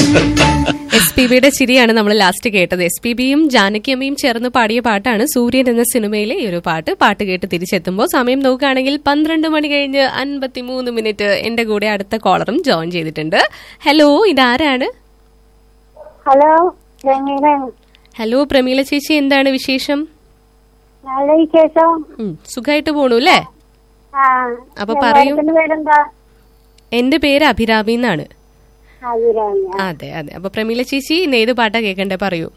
S P ബിയുടെ ചിരിയാണ് നമ്മൾ ലാസ്റ്റ് കേട്ടത് എസ് പി ബിയും ജാനകിയമ്മയും ചേർന്ന് പാടിയ പാട്ടാണ് സൂര്യൻ എന്ന സിനിമയിലെ ഈ ഒരു പാട്ട് പാട്ട് കേട്ട് തിരിച്ചെത്തുമ്പോൾ സമയം നോക്കുകയാണെങ്കിൽ പന്ത്രണ്ട് മണി കഴിഞ്ഞ് അൻപത്തിമൂന്ന് മിനിറ്റ് എന്റെ കൂടെ അടുത്ത കോളറും ജോയിൻ ചെയ്തിട്ടുണ്ട് ഹലോ ഇതാരാണ് ഹലോ ജമീല ഹലോ പ്രമീള ചേച്ചി എന്താണ് വിശേഷം നല്ല വിശേഷം ഉം, സുഖായിട്ട് പോണു അല്ലേ ആ അപ്പൊ പറയൂ. മേഡത്തിന്റെ പേരെന്താ എന്റെ പേര് അഭിരാമി എന്നാണ് അഭിരാമി അതെ അതെ അപ്പൊ പ്രമീള ചേച്ചി ഇന്ന് ഏത് പാട്ടാ കേൾക്കണ്ടേ പറയൂ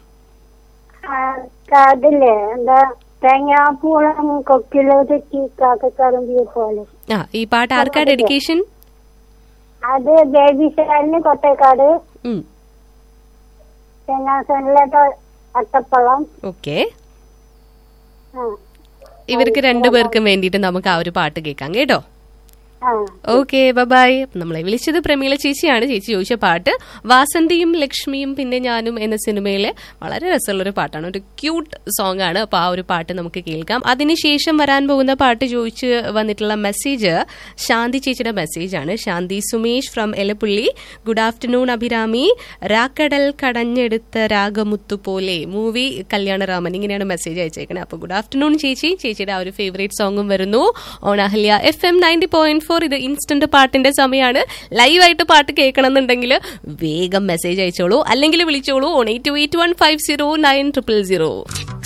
അതില്ലേ എന്താ തേങ്ങാപ്പൂളം കൊക്കിലോ തെറ്റി കാക്കക്കറമ്പിയെ പോലെ ആ ഈ പാട്ട് ആർക്കാ ഡെഡിക്കേഷൻ അത് ബേബി ശാലിന് കൊട്ടേക്കാട് ഉം തെങ്ങാസനിലെ അട്ടപ്പളം ഓക്കെ ആ ഇവർക്ക് രണ്ടുപേർക്കും വേണ്ടിയിട്ട് നമുക്ക് ആ ഒരു പാട്ട് കേൾക്കാം കേട്ടോ ആ ഓക്കെ ബൈ നമ്മളെ വിളിച്ചത് പ്രമീള ചേച്ചിയാണ് ചേച്ചി ചോദിച്ച പാട്ട് വാസന്തിയും ലക്ഷ്മിയും പിന്നെ ഞാനും എന്ന സിനിമയിലെ വളരെ രസമുള്ള ഒരു പാട്ടാണ് ഒരു ക്യൂട്ട് സോങ് ആണ് അപ്പൊ ആ ഒരു പാട്ട് നമുക്ക് കേൾക്കാം അതിനുശേഷം വരാൻ പോകുന്ന പാട്ട് ചോദിച്ച് വന്നിട്ടുള്ള മെസ്സേജ് ശാന്തി ചേച്ചിയുടെ മെസ്സേജ് ആണ് Shanthi Sumesh from Elappully good afternoon Abhirami രാക്കടൽ കടഞ്ഞെടുത്ത രാഗമുത്തു പോലെ മൂവി കല്യാണരാമൻ ഇങ്ങനെയാണ് മെസ്സേജ് അയച്ചേക്കണേ അപ്പൊ ഗുഡ് ആഫ്റ്റർനൂൺ ചേച്ചി ചേച്ചിയുടെ ആ ഒരു ഫേവറേറ്റ് സോങ്ങും വരുന്നു on Ahalya F M ninety point four ഇത് ഇൻസ്റ്റന്റ് പാട്ടിന്റെ സമയമാണ് ലൈവായിട്ട് പാട്ട് കേൾക്കണം എന്നുണ്ടെങ്കിൽ വേഗം മെസ്സേജ് അയച്ചോളൂ അല്ലെങ്കിൽ വിളിച്ചോളൂ on eight two eight one five zero nine triple zero